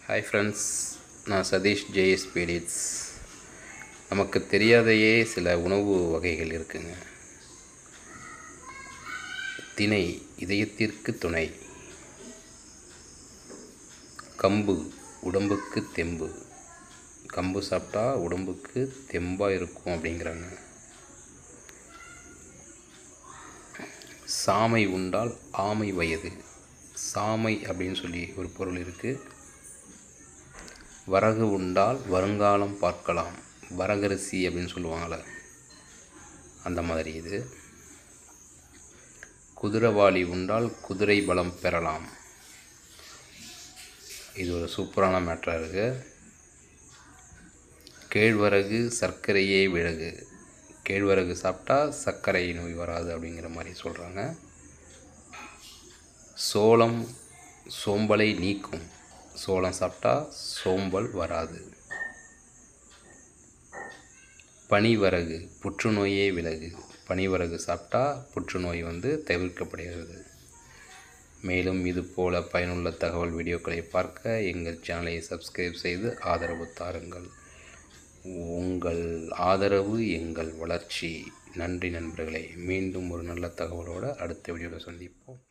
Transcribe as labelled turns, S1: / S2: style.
S1: hi friends நான் Satish JS பீடிட்ஸ் நமக்கு தெரியாதையே சில உணவு வகைகள் இருக்குங்க திணை இதயத்திற்கு துணை கம்பு உடம்புக்கு தெம்பு கம்பு சாப்பிட்டா உடம்புக்கு தெம்பாக இருக்கும் அப்படிங்கிறாங்க சாமை உண்டால் ஆமை வயது சாமை அப்படின்னு சொல்லி ஒரு பொருள் இருக்குது வரகு உண்டால் வருங்காலம் பார்க்கலாம் வரகரிசி அப்படின்னு சொல்லுவாங்கள்ல அந்த மாதிரி இது குதிரவாளி உண்டால் குதிரை பலம் பெறலாம் இது ஒரு சூப்பரான மேட்டராக இருக்குது கேழ்வரகு சர்க்கரையே விறகு கேழ்வரகு சாப்பிட்டா சர்க்கரை நோய் வராது அப்படிங்கிற மாதிரி சொல்கிறாங்க சோளம் சோம்பலை நீக்கும் சோளம் சாப்பிட்டா சோம்பல் வராது பனிவரகு புற்றுநோயே விலகு பனிவரகு சாப்பிட்டா புற்றுநோய் வந்து தவிர்க்கப்படுகிறது மேலும் இது போல பயனுள்ள தகவல் வீடியோக்களை பார்க்க எங்கள் சேனலை சப்ஸ்கிரைப் செய்து ஆதரவு தாருங்கள் உங்கள் ஆதரவு எங்கள் வளர்ச்சி நன்றி நண்பர்களே மீண்டும் ஒரு நல்ல தகவலோடு அடுத்த வீடியோவில் சந்திப்போம்